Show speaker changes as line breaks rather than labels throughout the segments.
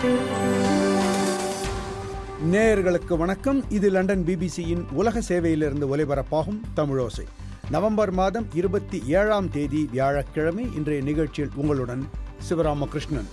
நேயர்களுக்கு வணக்கம் இது லண்டன் பிபிசியின் உலக சேவையிலிருந்து ஒலிபரப்பாகும் தமிழோசை நவம்பர் மாதம் இருபத்தி ஏழாம் தேதி வியாழக்கிழமை இன்றைய நிகழ்ச்சியில் உங்களுடன் சிவராமகிருஷ்ணன்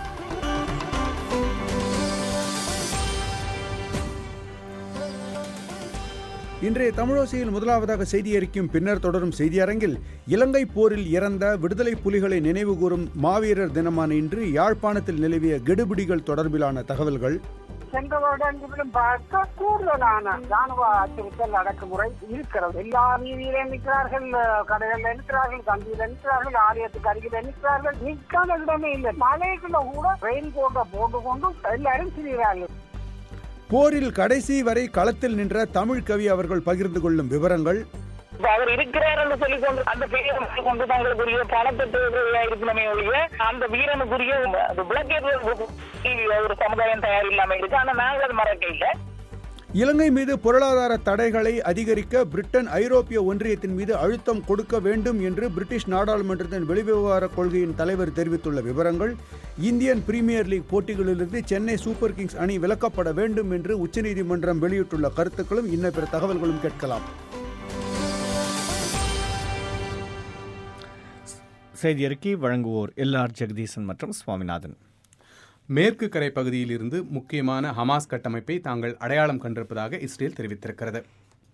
இன்றைய தமிழோசையில் முதலாவதாக செய்தி அறிக்கும் பின்னர் தொடரும் செய்தியரங்கில் இலங்கை போரில் இறந்த விடுதலை புலிகளை நினைவுகூரும் மாவீரர் தினமான இன்று யாழ்ப்பாணத்தில் நிலவிய கெடுபிடிகள் தொடர்பிலான தகவல்கள்
சென்ற வருடங்களிலும் பார்க்க கூடுதலான ராணுவ அச்சுறுத்தல் அடக்குமுறை இருக்கிறது எல்லா வீதியில நிற்கிறார்கள் கடைகள் நிற்கிறார்கள் கம்பியில நிற்கிறார்கள் ஆலயத்துக்கு அருகில் நிற்கிறார்கள் நிற்காத இடமே இல்லை மலைக்குள்ள கூட ரெயின் கோட்டை போட்டு கொண்டு எல்லாரும் திரிகிறார்கள்
போரில் கடைசி வரை களத்தில் நின்ற தமிழ் கவி அவர்கள் பகிர்ந்து கொள்ளும் விவரங்கள்
இப்ப அவர் இருக்கிறார் என்று சொல்லிக் கொண்டு அந்த பெயரை கொண்டு தங்களுக்குரிய பணத்தை தேவையா இருக்கணுமே ஒழிய அந்த வீரனுக்குரிய விளக்கேற்ற ஒரு சமுதாயம் தயார் இல்லாம இருக்கு ஆனா நாங்கள் அது மறக்க இல்லை
இலங்கை மீது பொருளாதார தடைகளை அதிகரிக்க பிரிட்டன் ஐரோப்பிய ஒன்றியத்தின் மீது அழுத்தம் கொடுக்க வேண்டும் என்று பிரிட்டிஷ் நாடாளுமன்றத்தின் வெளிவிவகார கொள்கையின் தலைவர் தெரிவித்துள்ள விவரங்கள் இந்தியன் பிரீமியர் லீக் போட்டிகளிலிருந்து சென்னை சூப்பர் கிங்ஸ் அணி விலக்கப்பட வேண்டும் என்று உச்சநீதிமன்றம் வெளியிட்டுள்ள கருத்துக்களும் இன்ன பிற தகவல்களும் கேட்கலாம்
செய்தி அறிக்கை வழங்குவோர் எல் ஆர் ஜெகதீசன் மற்றும் சுவாமிநாதன்
மேற்கு கரை பகுதியில் இருந்து முக்கியமான ஹமாஸ் கட்டமைப்பை தாங்கள் அடையாளம் கண்டிருப்பதாக இஸ்ரேல் தெரிவித்திருக்கிறது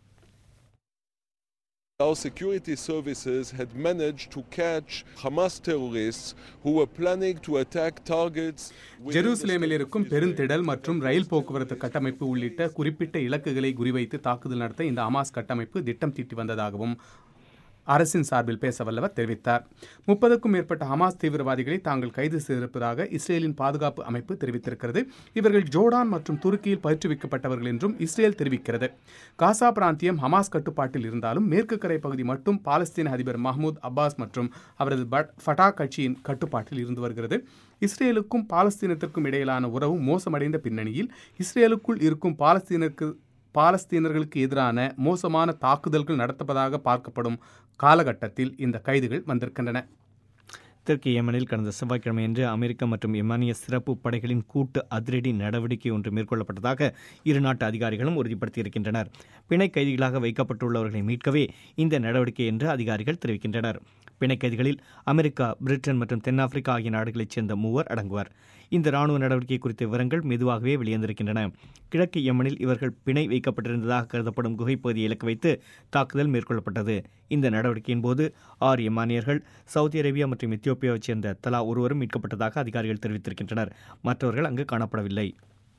Our security services had managed to catch Hamas terrorists who were planning to attack targets.
ஜெருசலேமில் இருக்கும் பெருந்திடல் மற்றும் ரயில் போக்குவரத்து கட்டமைப்பு உள்ளிட்ட குறிப்பிட்ட இலக்குகளை குறிவைத்து தாக்குதல் நடத்த இந்த ஹமாஸ் கட்டமைப்பு திட்டம் தீட்டி வந்ததாகவும் அரசின் சார்பில் பேச வல்லவர் தெரிவித்தார் முப்பதுக்கும் மேற்பட்ட ஹமாஸ் தீவிரவாதிகளை தாங்கள் கைது செய்திருப்பதாக இஸ்ரேலின் பாதுகாப்பு அமைப்பு தெரிவித்திருக்கிறது இவர்கள் ஜோர்டான் மற்றும் துருக்கியில் பயிற்றுவிக்கப்பட்டவர்கள் என்றும் இஸ்ரேல் தெரிவிக்கிறது காசா பிராந்தியம் ஹமாஸ் கட்டுப்பாட்டில் இருந்தாலும் மேற்கு கரை பகுதி மட்டும் பாலஸ்தீன அதிபர் மஹ்மூத் அப்பாஸ் மற்றும் அவரது ஃபட்டா கட்சியின் கட்டுப்பாட்டில் இருந்து வருகிறது இஸ்ரேலுக்கும் பாலஸ்தீனத்திற்கும் இடையிலான உறவு மோசமடைந்த பின்னணியில் இஸ்ரேலுக்குள் இருக்கும் பாலஸ்தீனருக்கு பாலஸ்தீனர்களுக்கு எதிரான மோசமான தாக்குதல்கள் நடத்தப்பதாக பார்க்கப்படும் காலகட்டத்தில் இந்த கைதுகள் வந்திருக்கின்றன
தெற்கு யமனில் கடந்த செவ்வாய்க்கிழமையன்று அமெரிக்க மற்றும் எமானிய சிறப்பு படைகளின் கூட்டு அதிரடி நடவடிக்கை ஒன்று மேற்கொள்ளப்பட்டதாக இரு நாட்டு அதிகாரிகளும் உறுதிப்படுத்தியிருக்கின்றனர் பிணை கைதிகளாக வைக்கப்பட்டுள்ளவர்களை மீட்கவே இந்த நடவடிக்கை என்று அதிகாரிகள் தெரிவிக்கின்றனர் பிணை கைதிகளில் அமெரிக்கா பிரிட்டன் மற்றும் தென்னாப்பிரிக்கா ஆகிய நாடுகளைச் சேர்ந்த மூவர் அடங்குவர் இந்த ராணுவ நடவடிக்கை குறித்த விவரங்கள் மெதுவாகவே வெளிவந்திருக்கின்றன கிழக்கு யமனில் இவர்கள் பிணை வைக்கப்பட்டிருந்ததாக கருதப்படும் குகைப்பகுதியை இலக்கு வைத்து தாக்குதல் மேற்கொள்ளப்பட்டது இந்த நடவடிக்கையின் போது ஆறு எமானியர்கள் சவுதி அரேபியா மற்றும் எத்தியோப்பியாவைச் சேர்ந்த தலா ஒருவரும் மீட்கப்பட்டதாக அதிகாரிகள் தெரிவித்திருக்கின்றனர் மற்றவர்கள் அங்கு காணப்படவில்லை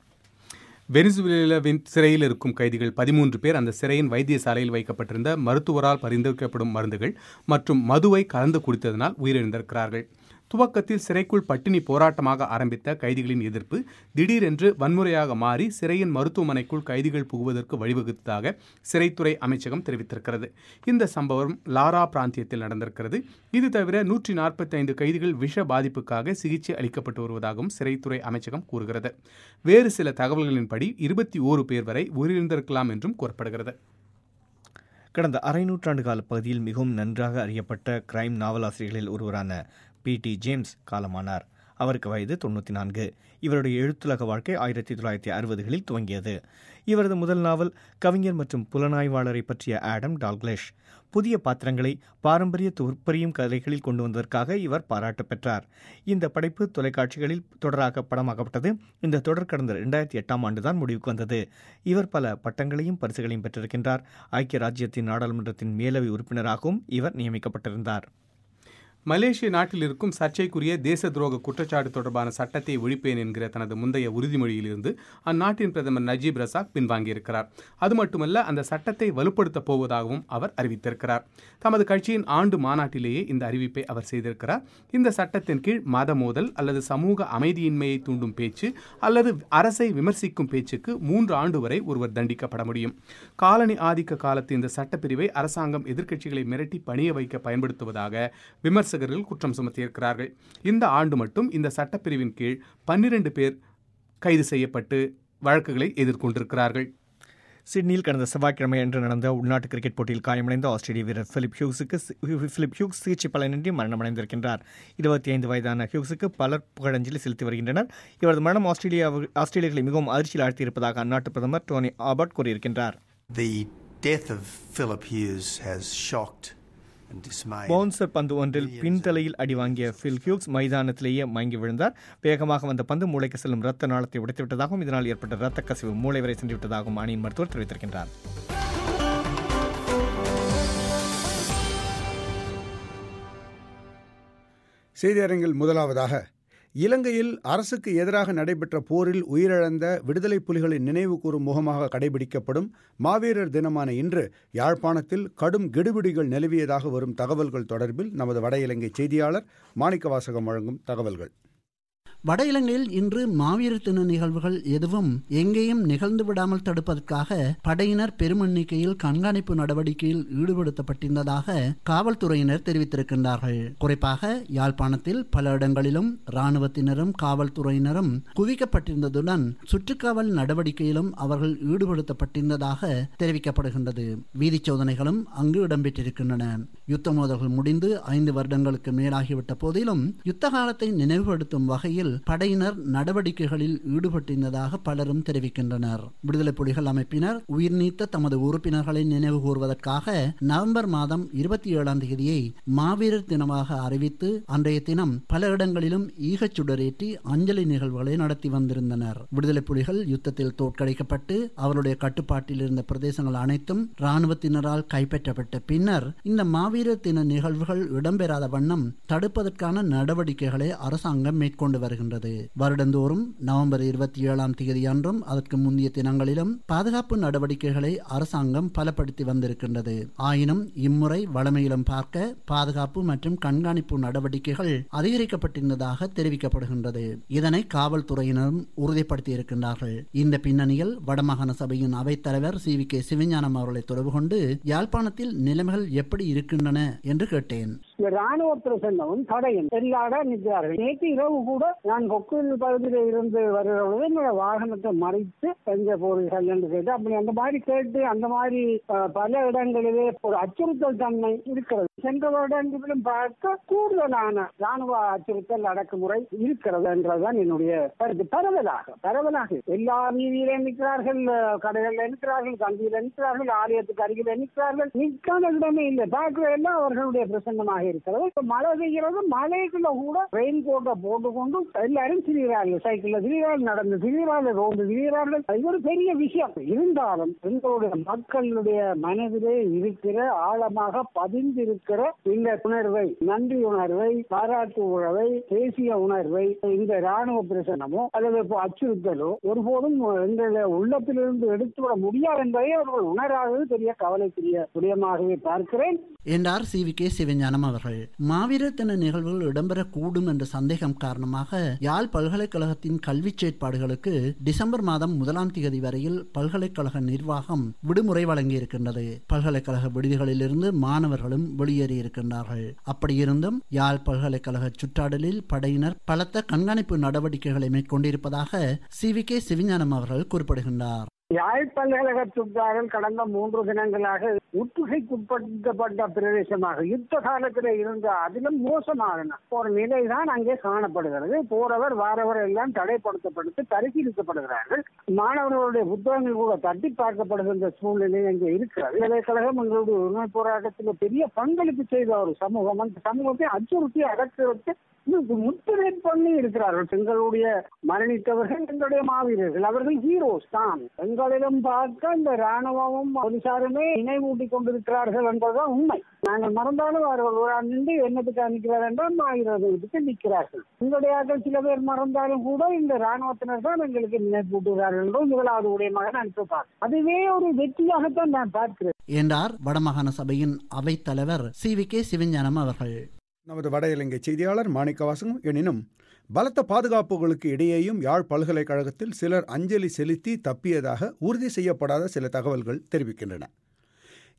வெனிசுவேலாவின் சிறையில் இருக்கும் கைதிகள் பதிமூன்று பேர் அந்த சிறையின் வைத்தியசாலையில் வைக்கப்பட்டிருந்த மருத்துவரால் பரிந்துரைக்கப்படும் மருந்துகள் மற்றும் மதுவை கலந்து குடித்ததனால் உயிரிழந்திருக்கிறார்கள் துவக்கத்தில் சிறைக்குள் பட்டினி போராட்டமாக ஆரம்பித்த கைதிகளின் எதிர்ப்பு திடீரென்று வன்முறையாக மாறி சிறையின் மருத்துவமனைக்குள் கைதிகள் புகுவதற்கு வழிவகுத்ததாக சிறைத்துறை அமைச்சகம் தெரிவித்திருக்கிறது இந்த சம்பவம் லாரா பிராந்தியத்தில் நடந்திருக்கிறது இது தவிர நூற்றி நாற்பத்தி ஐந்து கைதிகள் விஷ பாதிப்புக்காக சிகிச்சை அளிக்கப்பட்டு வருவதாகவும் சிறைத்துறை அமைச்சகம் கூறுகிறது வேறு சில தகவல்களின்படி இருபத்தி ஓரு பேர் வரை உயிரிழந்திருக்கலாம் என்றும் கூறப்படுகிறது
கடந்த அரை நூற்றாண்டு கால பகுதியில் மிகவும் நன்றாக அறியப்பட்ட கிரைம் நாவலாசிரியர்களில் ஒருவரான பி டி ஜேம்ஸ் காலமானார் அவருக்கு வயது தொண்ணூற்றி நான்கு இவருடைய எழுத்துலக வாழ்க்கை ஆயிரத்தி தொள்ளாயிரத்தி அறுபதுகளில் துவங்கியது இவரது முதல் நாவல் கவிஞர் மற்றும் புலனாய்வாளரை பற்றிய ஆடம் டால்க்லேஷ் புதிய பாத்திரங்களை பாரம்பரிய துற்பறியும் கதைகளில் கொண்டு வந்ததற்காக இவர் பாராட்டு பெற்றார் இந்த படைப்பு தொலைக்காட்சிகளில் தொடராக படமாக்கப்பட்டது இந்த தொடர் கடந்த இரண்டாயிரத்தி எட்டாம் ஆண்டுதான் முடிவுக்கு வந்தது இவர் பல பட்டங்களையும் பரிசுகளையும் பெற்றிருக்கின்றார் ஐக்கிய ராஜ்யத்தின் நாடாளுமன்றத்தின் மேலவை உறுப்பினராகவும் இவர் நியமிக்கப்பட்டிருந்தார்
மலேசிய நாட்டில் இருக்கும் சர்ச்சைக்குரிய தேச துரோக குற்றச்சாட்டு தொடர்பான சட்டத்தை ஒழிப்பேன் என்கிற தனது முந்தைய உறுதிமொழியிலிருந்து அந்நாட்டின் பிரதமர் நஜீப் ரசாக் பின்வாங்கியிருக்கிறார் அது மட்டுமல்ல அந்த சட்டத்தை வலுப்படுத்தப் போவதாகவும் அவர் அறிவித்திருக்கிறார் தமது கட்சியின் ஆண்டு மாநாட்டிலேயே இந்த அறிவிப்பை அவர் செய்திருக்கிறார் இந்த சட்டத்தின் கீழ் மத மோதல் அல்லது சமூக அமைதியின்மையை தூண்டும் பேச்சு அல்லது அரசை விமர்சிக்கும் பேச்சுக்கு மூன்று ஆண்டு வரை ஒருவர் தண்டிக்கப்பட முடியும் காலனி ஆதிக்க காலத்து இந்த சட்டப்பிரிவை அரசாங்கம் எதிர்க்கட்சிகளை மிரட்டி பணிய வைக்க பயன்படுத்துவதாக விமர்ச விமர்சகர்கள் குற்றம் சுமத்தியிருக்கிறார்கள் இந்த ஆண்டு மட்டும் இந்த சட்டப்பிரிவின் கீழ் பன்னிரண்டு பேர் கைது செய்யப்பட்டு வழக்குகளை எதிர்கொண்டிருக்கிறார்கள்
சிட்னியில் கடந்த செவ்வாய்க்கிழமை அன்று நடந்த உள்நாட்டு கிரிக்கெட் போட்டியில் காயமடைந்த ஆஸ்திரேலிய வீரர் பிலிப் ஹியூஸுக்கு பிலிப் ஹியூக்ஸ் சிகிச்சை பலனின்றி மரணமடைந்திருக்கின்றார் இருபத்தி ஐந்து வயதான ஹியூக்ஸுக்கு பலர் புகழஞ்சலி செலுத்தி வருகின்றனர் இவரது மரணம் ஆஸ்திரேலியா ஆஸ்திரேலியர்களை மிகவும் அதிர்ச்சியில் ஆழ்த்தியிருப்பதாக அந்நாட்டு பிரதமர் டோனி ஆபர்ட் கூறியிருக்கின்றார்
The death of Philip Hughes has shocked and dismayed.
Bouncer பந்து ஒன்றில் பின்தலையில் அடி வாங்கிய ஃபில் ஹியூக்ஸ் மைதானத்திலேயே மயங்கி விழுந்தார் வேகமாக வந்த பந்து மூளைக்கு செல்லும் ரத்த நாளத்தை உடைத்துவிட்டதாகவும் இதனால் ஏற்பட்ட ரத்த கசிவு மூளை வரை சென்றுவிட்டதாகவும் அணியின் மருத்துவர் தெரிவித்திருக்கின்றார்
செய்தியரங்கில் முதலாவதாக இலங்கையில் அரசுக்கு எதிராக நடைபெற்ற போரில் உயிரிழந்த விடுதலை புலிகளின் நினைவு கூறும் முகமாக கடைபிடிக்கப்படும் மாவீரர் தினமான இன்று யாழ்ப்பாணத்தில் கடும் கெடுபிடிகள் நிலவியதாக வரும் தகவல்கள் தொடர்பில் நமது வட இலங்கை செய்தியாளர் மாணிக்கவாசகம் வழங்கும் தகவல்கள்
வட இலங்கையில் இன்று மாவீரர் தின நிகழ்வுகள் எதுவும் எங்கேயும் நிகழ்ந்து விடாமல் தடுப்பதற்காக படையினர் பெரும் எண்ணிக்கையில் கண்காணிப்பு நடவடிக்கையில் ஈடுபடுத்தப்பட்டிருந்ததாக காவல்துறையினர் தெரிவித்திருக்கின்றார்கள் குறிப்பாக யாழ்ப்பாணத்தில் பல இடங்களிலும் இராணுவத்தினரும் காவல்துறையினரும் குவிக்கப்பட்டிருந்ததுடன் சுற்றுக்காவல் நடவடிக்கையிலும் அவர்கள் ஈடுபடுத்தப்பட்டிருந்ததாக தெரிவிக்கப்படுகின்றது வீதிச் சோதனைகளும் அங்கு இடம்பெற்றிருக்கின்றன யுத்த மோதல்கள் முடிந்து ஐந்து வருடங்களுக்கு மேலாகிவிட்ட போதிலும் யுத்த காலத்தை நினைவுபடுத்தும் வகையில் படையினர் நடவடிக்கைகளில் ஈடுபட்டிருந்ததாக பலரும் தெரிவிக்கின்றனர் விடுதலை புலிகள் அமைப்பினர் உயிர் நீத்த தமது உறுப்பினர்களை நினைவு கூறுவதற்காக நவம்பர் மாதம் இருபத்தி ஏழாம் தேதியை மாவீரர் தினமாக அறிவித்து அன்றைய தினம் பல இடங்களிலும் ஈகச் சுடரேற்றி அஞ்சலி நிகழ்வுகளை நடத்தி வந்திருந்தனர் விடுதலை புலிகள் யுத்தத்தில் தோற்கடிக்கப்பட்டு அவருடைய கட்டுப்பாட்டில் இருந்த பிரதேசங்கள் அனைத்தும் இராணுவத்தினரால் கைப்பற்றப்பட்ட பின்னர் இந்த மாவீரர் தின நிகழ்வுகள் இடம்பெறாத வண்ணம் தடுப்பதற்கான நடவடிக்கைகளை அரசாங்கம் மேற்கொண்டு வருகிறது வருகின்றது வருடந்தோறும் நவம்பர் இருபத்தி ஏழாம் தேதி அன்றும் அதற்கு முந்தைய தினங்களிலும் பாதுகாப்பு நடவடிக்கைகளை அரசாங்கம் பலப்படுத்தி வந்திருக்கின்றது ஆயினும் இம்முறை வளமையிலும் பார்க்க பாதுகாப்பு மற்றும் கண்காணிப்பு நடவடிக்கைகள் அதிகரிக்கப்பட்டிருந்ததாக தெரிவிக்கப்படுகின்றது இதனை காவல்துறையினரும் உறுதிப்படுத்தி இருக்கின்றார்கள் இந்த பின்னணியில் வடமாகாண சபையின் அவைத்தலைவர் சி வி கே சிவஞானம் அவர்களை தொடர்பு கொண்டு யாழ்ப்பாணத்தில் நிலைமைகள் எப்படி இருக்கின்றன என்று கேட்டேன்
இந்த ராணுவ பிரசன்னமும் தடையும் எல்லாட நிற்கிறார்கள் நேற்று இரவு கூட நான் கொக்குவில் பகுதியில் இருந்து வருகிற பொழுது என்னோட வாகனத்தை மறைத்து எங்க போறீர்கள் என்று கேட்டு அப்படி அந்த மாதிரி கேட்டு அந்த மாதிரி அஹ், பல இடங்களிலே ஒரு அச்சுறுத்தல் தன்மை இருக்கிறது சென்ற வருடங்களிலும் பார்க்க கூடுதலான ராணுவ அச்சுறுத்தல் அடக்குமுறை இருக்கிறது என்றதுதான் என்னுடைய கருத்து பரவலாக பரவலாக எல்லா வீதியில நிற்கிறார்கள் அஹ், கடைகள்ல நிற்கிறார்கள் கம்பியில நிற்கிறார்கள் ஆலயத்துக்கு அருகில் நிற்கிறார்கள் நிற்காத இடமே இல்லை பார்க்கிற எல்லாம் அவர்களுடைய பிரசன்னமாக இருக்கிறது இப்ப மழை பெய்கிறது மழைக்குள்ள கூட ரெயின் கோட்டை போட்டுக்கொண்டு எல்லாரும் திரிகிறார்கள் சைக்கிள்ல திரிகிறார்கள் நடந்து திரிகிறார்கள் ரோந்து திரிகிறார்கள் இது ஒரு பெரிய விஷயம் இருந்தாலும் எங்களுடைய மக்களுடைய மனதிலே இருக்கிற ஆழமாக பதிந்திருக்கிற இந்த உணர்வை நன்றி உணர்வை பாராட்டு உணர்வை தேசிய உணர்வை இந்த ராணுவ பிரசனமோ அல்லது இப்போ அச்சுறுத்தலோ ஒருபோதும் எங்களுடைய உள்ளத்திலிருந்து எடுத்துவிட முடியாது என்பதை அவர்கள் உணராதது பெரிய கவலைக்குரிய விடயமாகவே பார்க்கிறேன்
என்றார் சி வி கே சிவஞானம் அவர்கள் மாவீரர் தின நிகழ்வுகள் இடம்பெறக்கூடும் என்ற சந்தேகம் காரணமாக யாழ் பல்கலைக்கழகத்தின் கல்வி செயற்பாடுகளுக்கு டிசம்பர் மாதம் முதலாம் தேதி வரையில் பல்கலைக்கழக நிர்வாகம் விடுமுறை வழங்கியிருக்கின்றது பல்கலைக்கழக விடுதிகளிலிருந்து மாணவர்களும் வெளியேறியிருக்கின்றார்கள் அப்படியிருந்தும் யாழ் பல்கலைக்கழக சுற்றாடலில் படையினர் பலத்த கண்காணிப்பு நடவடிக்கைகளை மேற்கொண்டிருப்பதாக சி வி கே சிவஞானம் அவர்கள் குறிப்பிடுகின்றார்
யாழ் பல்கழக சுற்றாடல் கடந்த மூன்று தினங்களாக உட்புகைக்குட்படுத்தப்பட்ட பிரதேசமாக யுத்த காலத்தில் இருந்த அதிலும் மோசமான ஒரு நிலைதான் அங்கே காணப்படுகிறது போறவர் வாரவர் எல்லாம் தடைப்படுத்தப்பட்டு பரிசீலிக்கப்படுகிறார்கள் மாணவர்களுடைய புத்தகங்கள் கூட தட்டி பார்க்கப்படுகின்ற சூழ்நிலை அங்கே இருக்கிறது பல்கலைக்கழகம் எங்களுடைய உரிமை போராட்டத்தில் பெரிய பங்களிப்பு செய்த ஒரு சமூகம் அந்த சமூகத்தை அச்சுறுத்தி அடக்குவதற்கு முத்திரை பண்ணி இருக்கிறார்கள் எங்களுடைய மரணித்தவர்கள் எங்களுடைய மாவீரர்கள் அவர்கள் ஹீரோஸ் தான் எங்களிடம் பார்க்க இந்த ராணுவமும் போலீசாருமே நினைவூட்டி கொண்டிருக்கிறார்கள் என்பதுதான் உண்மை நாங்கள் மறந்தாலும் அவர்கள் ஒரு நின்று என்னத்துக்கு நிற்கிறார் என்றால் மாவீரர்களுக்கு நிற்கிறார்கள் எங்களுடைய ஆட்கள் சில பேர் மறந்தாலும் கூட இந்த ராணுவத்தினர் தான் எங்களுக்கு நினைவூட்டுகிறார்கள் என்றும் முதலாவது உடையமாக நான் பார்க்கிறேன் அதுவே ஒரு வெற்றியாகத்தான் நான் பார்க்கிறேன்
என்றார் வடமாகாண சபையின் அவைத்தலைவர் சி வி கே சிவஞானம் அவர்கள்
நமது வட இலங்கை செய்தியாளர் மாணிக்கவாசகம் எனினும் பலத்த பாதுகாப்புகளுக்கு இடையேயும் யாழ் பல்கலைக்கழகத்தில் சிலர் அஞ்சலி செலுத்தி தப்பியதாக உறுதி செய்யப்படாத சில தகவல்கள் தெரிவிக்கின்றன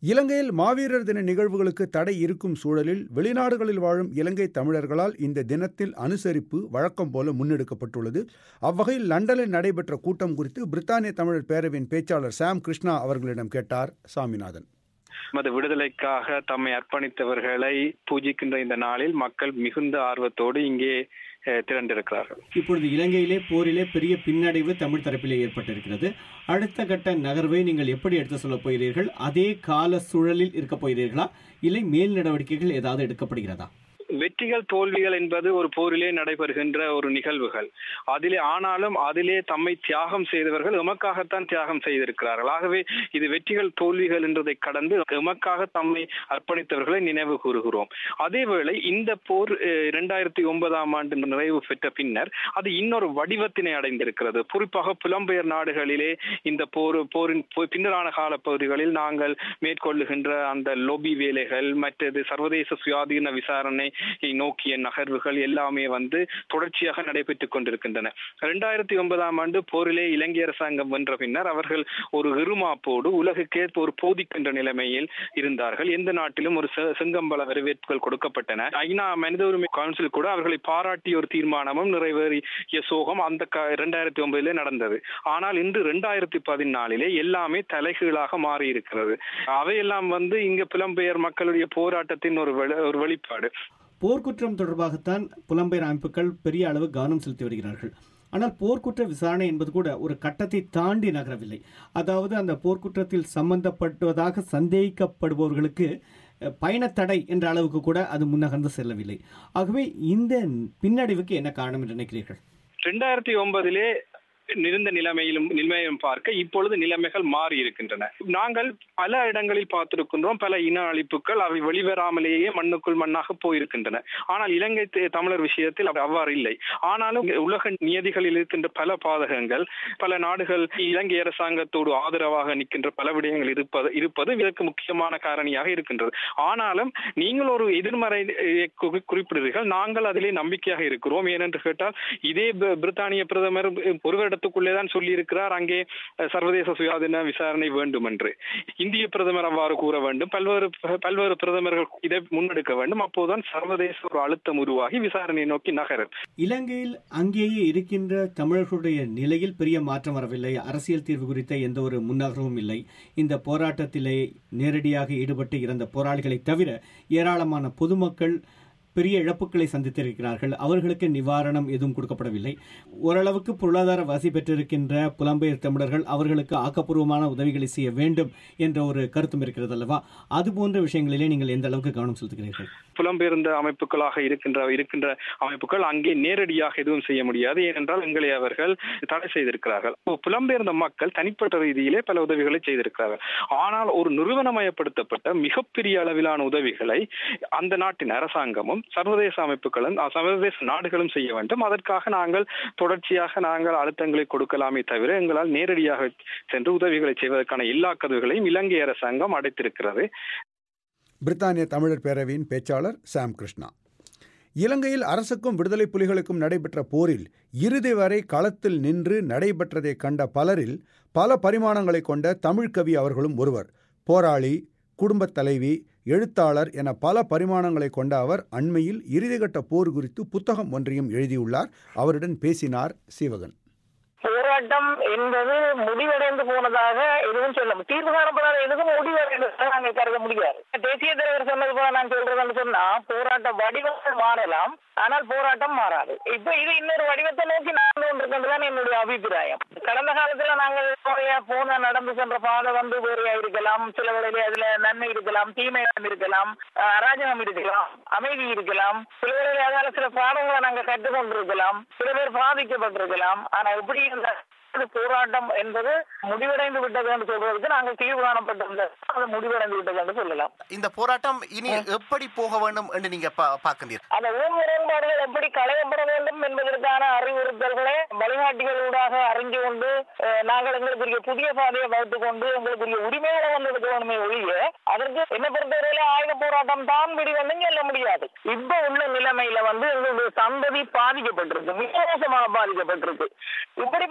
இலங்கையில் மாவீரர் தின நிகழ்வுகளுக்கு தடை இருக்கும் சூழலில் வெளிநாடுகளில் வாழும் இலங்கை தமிழர்களால் இந்த தினத்தில் அனுசரிப்பு வழக்கம் போல முன்னெடுக்கப்பட்டுள்ளது அவ்வகையில் லண்டனில் நடைபெற்ற கூட்டம் குறித்து பிரித்தானிய தமிழர் பேரவையின் பேச்சாளர் சாம் கிருஷ்ணா அவர்களிடம் கேட்டார் சாமிநாதன்
நமது விடுதலைக்காக தம்மை அர்ப்பணித்தவர்களை பூஜிக்கின்ற இந்த நாளில் மக்கள் மிகுந்த ஆர்வத்தோடு இங்கே அஹ், திரண்டிருக்கிறார்கள்
இப்பொழுது இலங்கையிலே போரிலே பெரிய பின்னடைவு தமிழ் தரப்பிலே ஏற்பட்டிருக்கிறது அடுத்த கட்ட நகர்வை நீங்கள் எப்படி எடுத்து சொல்லப் போகிறீர்கள் அதே கால சூழலில் இருக்கப் போகிறீர்களா இல்லை மேல் நடவடிக்கைகள் ஏதாவது எடுக்கப்படுகிறதா
வெற்றிகள் தோல்விகள் என்பது ஒரு போரிலே நடைபெறுகின்ற ஒரு நிகழ்வுகள் அதிலே ஆனாலும் அதிலே தம்மை தியாகம் செய்தவர்கள் எமக்காகத்தான் தியாகம் செய்திருக்கிறார்கள் ஆகவே இது வெற்றிகள் தோல்விகள் என்றதை கடந்து எமக்காக தம்மை அர்ப்பணித்தவர்களை நினைவு கூறுகிறோம் அதேவேளை இந்த போர் அஹ், இரண்டாயிரத்தி ஒன்பதாம் ஆண்டு நிறைவு பெற்ற பின்னர் அது இன்னொரு வடிவத்தினை அடைந்திருக்கிறது குறிப்பாக புலம்பெயர் நாடுகளிலே இந்த போர் போரின் போ- பின்னரான காலப்பகுதிகளில் நாங்கள் மேற்கொள்ளுகின்ற அந்த லொபி வேலைகள் மற்றது சர்வதேச சுயாதீன விசாரணை நோக்கிய நகர்வுகள் எல்லாமே வந்து தொடர்ச்சியாக நடைபெற்றுக் கொண்டிருக்கின்றன இரண்டாயிரத்தி ஒன்பதாம் ஆண்டு போரிலே இலங்கை அரசாங்கம் வென்ற பின்னர் அவர்கள் ஒரு இருமாப்போடு உலகுக்கே ஒரு போதிக்கின்ற நிலைமையில் இருந்தார்கள் எந்த நாட்டிலும் ஒரு செ- செங்கம்பல வரவேற்புகள் கொடுக்கப்பட்டன ஐநா மனித உரிமை கவுன்சில் கூட அவர்களை பாராட்டிய ஒரு தீர்மானமும் நிறைவேறிய சோகம் அந்த இரண்டாயிரத்தி ஒன்பதிலே நடந்தது ஆனால் இன்று இரண்டாயிரத்தி பதினாலிலே எல்லாமே தலைகீழாக மாறி இருக்கிறது அவையெல்லாம் வந்து இங்க புலம்பெயர் மக்களுடைய போராட்டத்தின் ஒரு வெளி- ஒரு வெளிப்பாடு
போர்க்குற்றம் தொடர்பாகத்தான் புலம்பெயர் அமைப்புகள் பெரிய அளவு கவனம் செலுத்தி வருகிறார்கள் ஆனால் போர்க்குற்ற விசாரணை என்பது கூட ஒரு கட்டத்தை தாண்டி நகரவில்லை அதாவது அந்த போர்க்குற்றத்தில் சம்பந்தப்படுவதாக சந்தேகிக்கப்படுபவர்களுக்கு அஹ், பயணத்தடை என்ற அளவுக்கு கூட அது முன்னகர்ந்து செல்லவில்லை ஆகவே இந்த பின்னடைவுக்கு என்ன காரணம் என்று நினைக்கிறீர்கள்
ரெண்டாயிரத்தி ஒன்பதிலே இருந்த நிலைமையிலும் நிலைமையும் பார்க்க இப்பொழுது நிலைமைகள் மாறி இருக்கின்றன நாங்கள் பல இடங்களில் பார்த்திருக்கின்றோம் பல இன அழிப்புகள் அவை வெளிவராமலேயே மண்ணுக்குள் மண்ணாக போயிருக்கின்றன ஆனால் இலங்கை த- தமிழர் விஷயத்தில் அது அவ்வாறு இல்லை ஆனாலும் உலக நியதிகளில் இருக்கின்ற பல பாதகங்கள் பல நாடுகள் இலங்கை அரசாங்கத்தோடு ஆதரவாக நிற்கின்ற பல விடயங்கள் இருப்பது இருப்பது இதற்கு முக்கியமான காரணியாக இருக்கின்றது ஆனாலும் நீங்கள் ஒரு எதிர்மறை அஹ், கு- குறிப்பிடுகிறீர்கள் நாங்கள் அதிலே நம்பிக்கையாக இருக்கிறோம் ஏனென்று கேட்டால் இதே பி- பிரித்தானிய பிரதமர் ஒரு வருடத்துக்குள்ளே தான் சொல்லியிருக்கிறார் அங்கே அஹ், சர்வதேச சுயாதீன விசாரணை வேண்டும் என்று இந்திய பிரதமர் அவ்வாறு கூற வேண்டும் பல்வேறு பல்வேறு பிரதமர்கள் இதை முன்னெடுக்க வேண்டும் அப்போதுதான் சர்வதேச ஒரு அழுத்தம் உருவாகி விசாரணை நோக்கி நகரும்
இலங்கையில் அங்கேயே இருக்கின்ற தமிழர்களுடைய நிலையில் பெரிய மாற்றம் வரவில்லை அரசியல் தீர்வு குறித்த எந்த ஒரு முன்னகர்வும் இல்லை இந்த போராட்டத்திலே நேரடியாக ஈடுபட்டு இறந்த போராளிகளை தவிர ஏராளமான பொதுமக்கள் பெரிய இழப்புகளை சந்தித்திருக்கிறார்கள் அவர்களுக்கு நிவாரணம் எதுவும் கொடுக்கப்படவில்லை ஓரளவுக்கு பொருளாதார வசதி பெற்றிருக்கின்ற புலம்பெயர் தமிழர்கள் அவர்களுக்கு ஆக்கப்பூர்வமான உதவிகளை செய்ய வேண்டும் என்ற ஒரு கருத்தும் இருக்கிறது அல்லவா அது போன்ற விஷயங்களிலே நீங்கள் எந்த அளவுக்கு கவனம் செலுத்துகிறீர்கள்
புலம்பெயர்ந்த அமைப்புகளாக இருக்கின்ற இருக்கின்ற அமைப்புகள் அங்கே நேரடியாக எதுவும் செய்ய முடியாது ஏனென்றால் எங்களை அவர்கள் தடை செய்திருக்கிறார்கள் அப்போ புலம்பெயர்ந்த மக்கள் தனிப்பட்ட ரீதியிலே பல உதவிகளை செய்திருக்கிறார்கள் ஆனால் ஒரு நிறுவனமயப்படுத்தப்பட்ட மிகப்பெரிய அளவிலான உதவிகளை அந்த நாட்டின் அரசாங்கமும் சர்வதேச அமைப்புகளும் அஹ், சர்வதேச நாடுகளும் செய்ய வேண்டும் அதற்காக நாங்கள் தொடர்ச்சியாக நாங்கள் அழுத்தங்களை கொடுக்கலாமே தவிர எங்களால் நேரடியாக சென்று உதவிகளை செய்வதற்கான எல்லா கதவுகளையும் இலங்கை அரசாங்கம் அடைத்திருக்கிறது
பிரித்தானிய தமிழர் பேரவையின் பேச்சாளர் சாம் கிருஷ்ணா இலங்கையில் அரசுக்கும் விடுதலை புலிகளுக்கும் நடைபெற்ற போரில் இறுதி வரை களத்தில் நின்று நடைபெற்றதைக் கண்ட பலரில் பல பரிமாணங்களை கொண்ட தமிழ்கவி அவர்களும் ஒருவர் போராளி குடும்பத் தலைவி எழுத்தாளர் என பல பரிமாணங்களை கொண்ட அவர் அண்மையில் இறுதிக்கட்ட போர் குறித்து புத்தகம் ஒன்றையும் எழுதியுள்ளார் அவருடன் பேசினார் சீவகன்
போராட்டம் என்பது முடிவடைந்து போனதாக எதுவும் சொல்ல முடியும். தீர்வு காணப்படாத எதுவும் முடிவடைந்ததாக நாங்கள் கருத முடியாது தேசிய தலைவர் சொன்னது போல நான் சொல்றதுன்னு சொன்னா போராட்ட வடிவங்கள் மாறலாம் ஆனால் போராட்டம் மாறாது இப்ப இது இன்னொரு வடிவத்தை நோக்கி நடந்து கொண்டிருக்கின்றதுதான் என்னுடைய அபிப்பிராயம் கடந்த காலத்துல நாங்கள் போய போன நடந்து சென்ற பாதை வந்து வேறையா இருக்கலாம் சில வேளையில அதுல நன்மை இருக்கலாம் தீமை இருக்கலாம் அஹ், அராஜகம் இருக்கலாம் அமைதி இருக்கலாம் சில வேளையில அதால சில பாடங்களை நாங்க கற்றுக்கொண்டிருக்கலாம் சில பேர் பாதிக்கப்பட்டிருக்கலாம் ஆனா எப்படி இந்த போராட்டம் என்பது முடிவடைந்து விட்டது என்று சொல்வதற்கு நாங்கள் தீர்வு காணப்பட்டிருந்தது அது முடிவடைந்து விட்டது என்று சொல்லலாம்
இந்த போராட்டம் இனி எப்படி போக வேண்டும் என்று நீங்க பா- பார்க்கின்றீர்கள்
அந்த உள் முரண்பாடுகள் எப்படி களையப்பட வேண்டும் என்பதற்கான அறிவுறுத்தல்களை வழிகாட்டிகளூடாக அறிஞ்சு கொண்டு அஹ், நாங்கள் எங்களுக்குரிய புதிய பாதையை வகுத்துக் கொண்டு எங்களுக்குரிய உரிமைகளை வந்து எடுக்க வேணுமே ஒழிய அதற்கு என்ன பொறுத்தவரையில ஆயுத போராட்டம் தான் விடிவென்று சொல்ல முடியாது இப்ப உள்ள நிலைமையில வந்து எங்களுடைய சந்ததி பாதிக்கப்பட்டிருக்கு மிக மோசமாக பாதிக்கப்பட்டிருக்கு இப்படிப்பட்ட ஒரு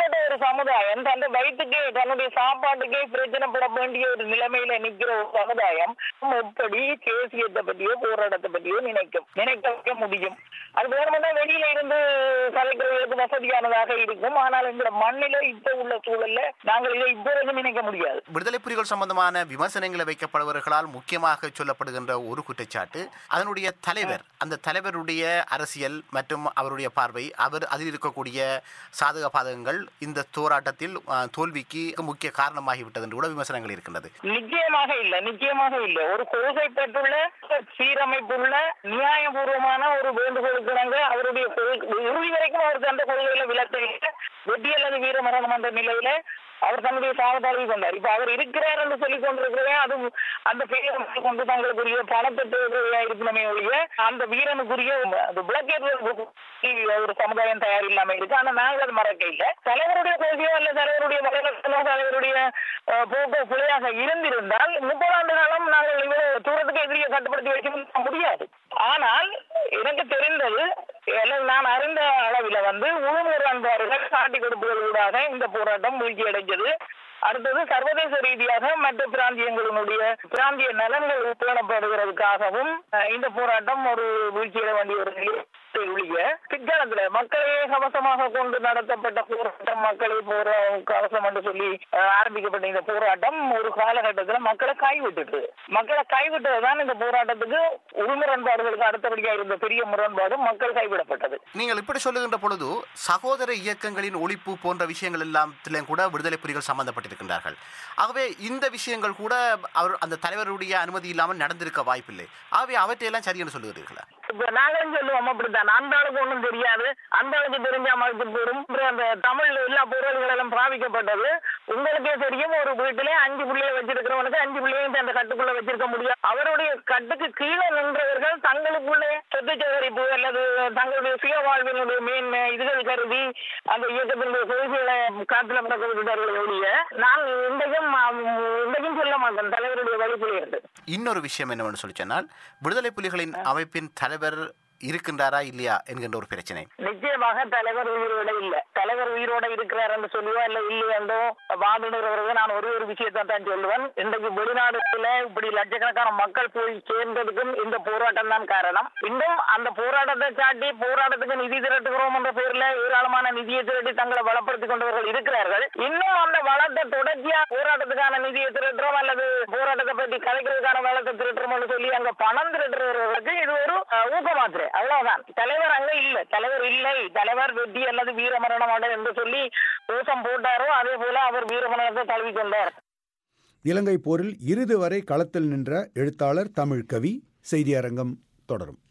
சமுதாயம் தன் வயிற்றுக்கே தன்னுடைய சாப்பாட்டுக்கே பிரச்சனைப்பட வேண்டிய ஒரு நிலைமையில நிக்கிற ஒரு சமுதாயம் எப்படி தேசியத்தை பற்றியோ போராட்டத்தை பற்றியோ நினைக்கும் நினைக்க வைக்க முடியும் அது வேணுமென்னா வெளியில இருந்து கலைக்கிறவர்களுக்கு வசதியானதாக இருக்கும் ஆனால் இந்த மண்ணில இப்ப உள்ள சூழல்ல நாங்கள் இதை இப்பொழுது நினைக்க முடியாது
விடுதலை புலிகள் சம்பந்தமான விமர்சனங்களை வைக்கப்படுபவர்களால் முக்கியமாக சொல்லப்படுகின்ற ஒரு குற்றச்சாட்டு அதனுடைய தலைவர் அந்த தலைவருடைய அரசியல் மற்றும் அவருடைய பார்வை அவர் அதில் இருக்கக்கூடிய சாதக பாதகங்கள் இந்த போராட்டத்தில் அஹ், தோல்விக்கு முக்கிய காரணமாகிவிட்டது என்று கூட விமர்சனங்கள் இருக்கின்றது
நிச்சயமாக இல்ல நிச்சயமாக இல்ல ஒரு கொள்கை பெற்றுள்ள சீரமைப்புள்ள நியாயபூர்வமான ஒரு வேண்டுகோளுக்கு இணங்க அவருடைய கொள்- இறுதி வரைக்கும் அவருக்கு அந்த கொள்கையில விளக்க இல்லை வெற்றி அல்லது வீரமரணம் என்ற நிலையில அவர் தன்னுடைய சாவதாழ்வு கொண்டார் இப்ப அவர் இருக்கிறார் என்று சொல்லிக் கொண்டிருக்கிறதே அது அந்த பெயரை கொண்டு தங்களுக்குரிய பணத்தை தேவையா இருக்கணுமே ஒழிய அந்த வீரனுக்குரிய அது விளக்கேற்ற ஒரு சமுதாயம் தயார் இல்லாம இருக்கு ஆனா நாங்கள் அது மறக்க இல்லை தலைவருடைய கொள்கையோ அல்ல தலைவருடைய வலைதளத்திலோ தலைவருடைய அஹ், போக்கோ பிழையாக இருந்திருந்தால் முப்பது ஆண்டு காலம் நாங்கள் இவ்வளவு தூரத்துக்கு எதிரியை கட்டுப்படுத்தி வைக்க முடியாது ஆனால் எனக்கு தெரிந்தது அல்லது நான் அறிந்த அளவில் வந்து உழுநூறு அன்பார்கள் காட்டி கொடுப்பதற்காக இந்த போராட்டம் வீழ்ச்சி அடைஞ்சது அடுத்தது சர்வதேச ரீதியாக மற்ற பிராந்தியங்களினுடைய பிராந்திய நலன்கள் பேணப்படுகிறதுக்காகவும் அஹ், இந்த போராட்டம் ஒரு வீழ்ச்சியிட வேண்டிய ஒரு நிலை ஒழிய பிற்காலத்துல மக்களையே கவசமாக கொண்டு நடத்தப்பட்ட போராட்டம் மக்களை போற கவசம் என்று சொல்லி அஹ், ஆரம்பிக்கப்பட்ட இந்த போராட்டம் ஒரு காலகட்டத்துல மக்களை கைவிட்டுட்டு மக்களை கைவிட்டதுதான் இந்த போராட்டத்துக்கு உள்முரண்பாடுகளுக்கு அடுத்தபடியா இருந்த பெரிய முரண்பாடு மக்கள் கைவிடப்பட்டது
நீங்கள் இப்படி சொல்லுகின்ற பொழுது சகோதர இயக்கங்களின் ஒழிப்பு போன்ற விஷயங்கள் எல்லாத்திலும் கூட விடுதலை புலிகள் சம்பந்தப்பட்டிருக்கின்றார்கள் ஆகவே இந்த விஷயங்கள் கூட அவர் அந்த தலைவருடைய அனுமதி இல்லாமல் நடந்திருக்க வாய்ப்பில்லை ஆகவே அவற்றையெல்லாம் சரி என்று சொல்லுகிறீர்களா
இப்ப நாங்களும் சொல்லுவோம் அப்படித்தான் அந்த ஆளுக்கு ஒண்ணும் தெரியாது அந்த ஆளுக்கு தெரிஞ்ச மாதிரி போடும் அந்த தமிழ் எல்லா பொருள்கள் எல்லாம் பாவிக்கப்பட்டது உங்களுக்கே தெரியும் ஒரு வீட்டிலே அஞ்சு பிள்ளைய வச்சிருக்கிறவனுக்கு அஞ்சு பிள்ளையும் அந்த கட்டுக்குள்ள வச்சிருக்க முடியும் அவருடைய கட்டுக்கு கீழே நின்றவர்கள் தங்களுக்குள்ளே சொத்து சேகரிப்பு அல்லது தங்களுடைய சுய வாழ்வினுடைய மேன்மை இதுகள் கருதி அந்த இயக்கத்தினுடைய கொள்கைகளை காத்துல பறக்க விட்டுட்டார்கள் ஒழிய நான் இன்றைக்கும் ஆம், இன்றைக்கும் சொல்ல மாட்டேன் தலைவருடைய வழிபுலி என்று
இன்னொரு விஷயம் என்னவென்று சொல்லி சொன்னால் விடுதலை புலிகளின் அமைப்பின் தலைவர் இருக்கின்றாரா இல்லையா என்கின்ற ஒரு பிரச்சனை
நிச்சயமாக தலைவர் உயிரோட இல்ல தலைவர் உயிரோட இருக்கிறார் என்று சொல்லுவா இல்ல இல்லையென்றோ வாதிடுறவர்கள் நான் ஒரே ஒரு விஷயத்தை தான் சொல்லுவேன் இன்றைக்கு வெளிநாடுல இப்படி லட்சக்கணக்கான மக்கள் போய் சேர்ந்ததுக்கும் இந்த போராட்டம் தான் காரணம் இன்னும் அந்த போராட்டத்தை காட்டி போராட்டத்துக்கு நிதி திரட்டுகிறோம் என்ற பேர்ல ஏராளமான நிதியை திரட்டி தங்களை வளப்படுத்திக் கொண்டவர்கள் இருக்கிறார்கள் இன்னும் அந்த வளத்தை தொடர்ச்சியா போராட்டத்துக்கான நிதியை திரட்டுறோம் அல்லது போராட்டத்தை பற்றி கலைக்கிறதுக்கான வளத்தை திரட்டுறோம்னு சொல்லி அங்க பணம் திரட்டுறவர்களுக்கு இது ஒரு அஹ், ஊக்கமாத்திரை அவ்வளவுதான் தலைவர் அங்க இல்ல தலைவர் இல்லை தலைவர் வெற்றி அல்லது வீரமரணம் அடை என்று சொல்லி கோஷம் போட்டாரோ அதே போல அவர் வீரமரணத்தை தழுவிக்கொண்டார்
இலங்கை போரில் இறுதி வரை களத்தில் நின்ற எழுத்தாளர் தமிழ் கவி செய்தியரங்கம் தொடரும்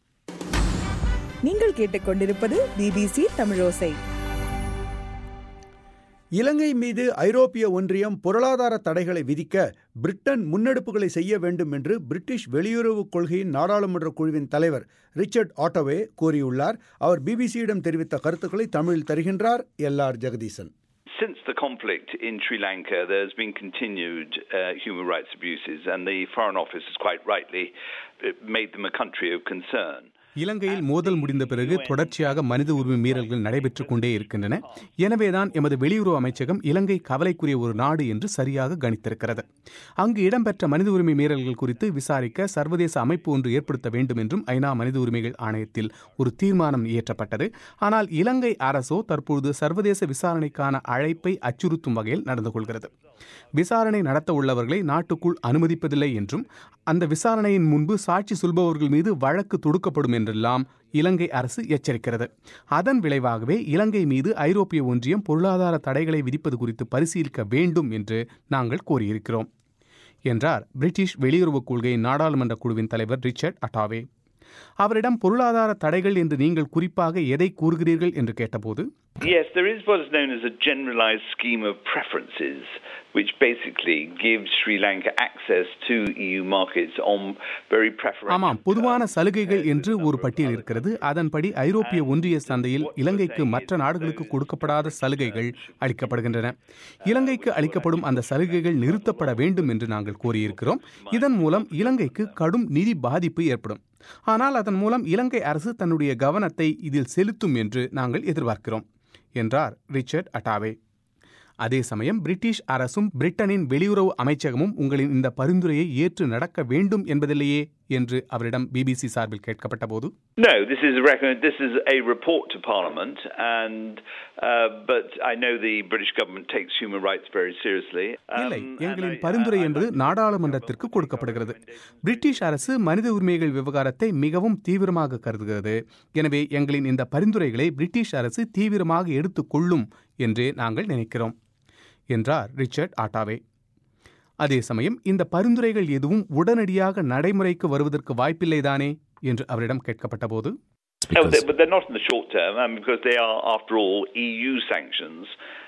நீங்கள் கேட்டுக்கொண்டிருப்பது பிபிசி தமிழோசை
இலங்கை மீது ஐரோப்பிய ஒன்றியம் பொருளாதார தடைகளை விதிக்க பிரிட்டன் முன்னெடுப்புகளை செய்ய வேண்டும் என்று பிரிட்டிஷ் வெளியுறவுக் கொள்கையின் நாடாளுமன்ற குழுவின் தலைவர் ரிச்சர்ட் ஆட்டோவே கூறியுள்ளார் அவர் பிபிசியிடம் தெரிவித்த கருத்துக்களை தமிழில் தருகின்றார் L R Jagadeesan
Since the conflict in Sri Lanka, there's been continued uh, human rights abuses, and the Foreign Office has quite rightly uh, made them a country of concern.
இலங்கையில் மோதல் முடிந்த பிறகு தொடர்ச்சியாக மனித உரிமை மீறல்கள் நடைபெற்றுக் கொண்டே இருக்கின்றன எனவேதான் எமது வெளியுறவு அமைச்சகம் இலங்கை கவலைக்குரிய ஒரு நாடு என்று சரியாக கணித்திருக்கிறது அங்கு இடம்பெற்ற மனித உரிமை மீறல்கள் குறித்து விசாரிக்க சர்வதேச அமைப்பு ஒன்று ஏற்படுத்த வேண்டும் என்றும் ஐநா மனித உரிமைகள் ஆணையத்தில் ஒரு தீர்மானம் இயற்றப்பட்டது ஆனால் இலங்கை அரசோ தற்பொழுது சர்வதேச விசாரணைக்கான அழைப்பை அச்சுறுத்தும் வகையில் நடந்து கொள்கிறது விசாரணை நடத்த உள்ளவர்களை நாட்டுக்குள் அனுமதிப்பதில்லை என்றும் அந்த விசாரணையின் முன்பு சாட்சி சொல்பவர்கள் மீது வழக்கு தொடுக்கப்படும் என்றெல்லாம் இலங்கை அரசு எச்சரிக்கிறது அதன் விளைவாகவே இலங்கை மீது ஐரோப்பிய ஒன்றியம் பொருளாதார தடைகளை விதிப்பது குறித்து பரிசீலிக்க வேண்டும் என்று நாங்கள் கோரியிருக்கிறோம் என்றார் பிரிட்டிஷ் வெளியுறவுக் கொள்கையின் நாடாளுமன்ற குழுவின் தலைவர் ரிச்சர்ட் அட்டாவே அவரிடம் பொருளாதார தடைகள் என்று நீங்கள் குறிப்பாக எதை கூறுகிறீர்கள் என்று கேட்டபோது
Yes, there is what is known as a generalized scheme of preferences, which basically gives Sri Lanka access to EU markets on very preferential
ஆமாம் பொதுவான சலுகைகள் என்று ஒரு பட்டியல் இருக்கிறது அதன்படி ஐரோப்பிய ஒன்றிய சந்தையில் இலங்கைக்கு மற்ற நாடுகளுக்கு கொடுக்கப்படாத சலுகைகள் அளிக்கப்படுகின்றன இலங்கைக்கு அளிக்கப்படும் அந்த சலுகைகள் நிறுத்தப்பட வேண்டும் என்று நாங்கள் கோரியிருக்கிறோம் இதன் மூலம் இலங்கைக்கு கடும் நிதி பாதிப்பு ஏற்படும் ஆனால் அதன் மூலம் இலங்கை அரசு தன்னுடைய கவனத்தை இதில் செலுத்தும் என்று நாங்கள் எதிர்பார்க்கிறோம் என்றார் ரிச்சர்ட் அட்டாவே அதே சமயம் பிரிட்டிஷ் அரசும் பிரிட்டனின் வெளியுறவு அமைச்சகமும் உங்களின் இந்த பரிந்துரையை ஏற்று நடக்க வேண்டும் என்பதில்லையே என்று அவரிடம் பிபிசி சார்பில் கேட்கப்பட்ட போது
No, this is a recommend, this is a report to Parliament, and uh, but I know the British government takes human rights very seriously.
இல்லை எங்களின் பரிந்துரை என்று நாடாளுமன்றத்திற்கு கொடுக்கப்படுகிறது பிரிட்டிஷ் அரசு மனித உரிமைகள் விவகாரத்தை மிகவும் தீவிரமாக கருதுகிறது எனவே எங்களின் இந்த பரிந்துரைகளை பிரிட்டிஷ் அரசு தீவிரமாக எடுத்துக்கொள்ளும் என்றே நாங்கள் நினைக்கிறோம் என்றார் ரிச்சர்ட் ஆட்டாவே அதே சமயம் இந்த பரிந்துரைகள் எதுவும் உடனடியாக நடைமுறைக்கு வருவதற்கு வாய்ப்பில்லைதானே என்று அவரிடம் கேட்கப்பட்ட போது
Oh, they, but they're not in the short term, um, because they are, after all, EU sanctions.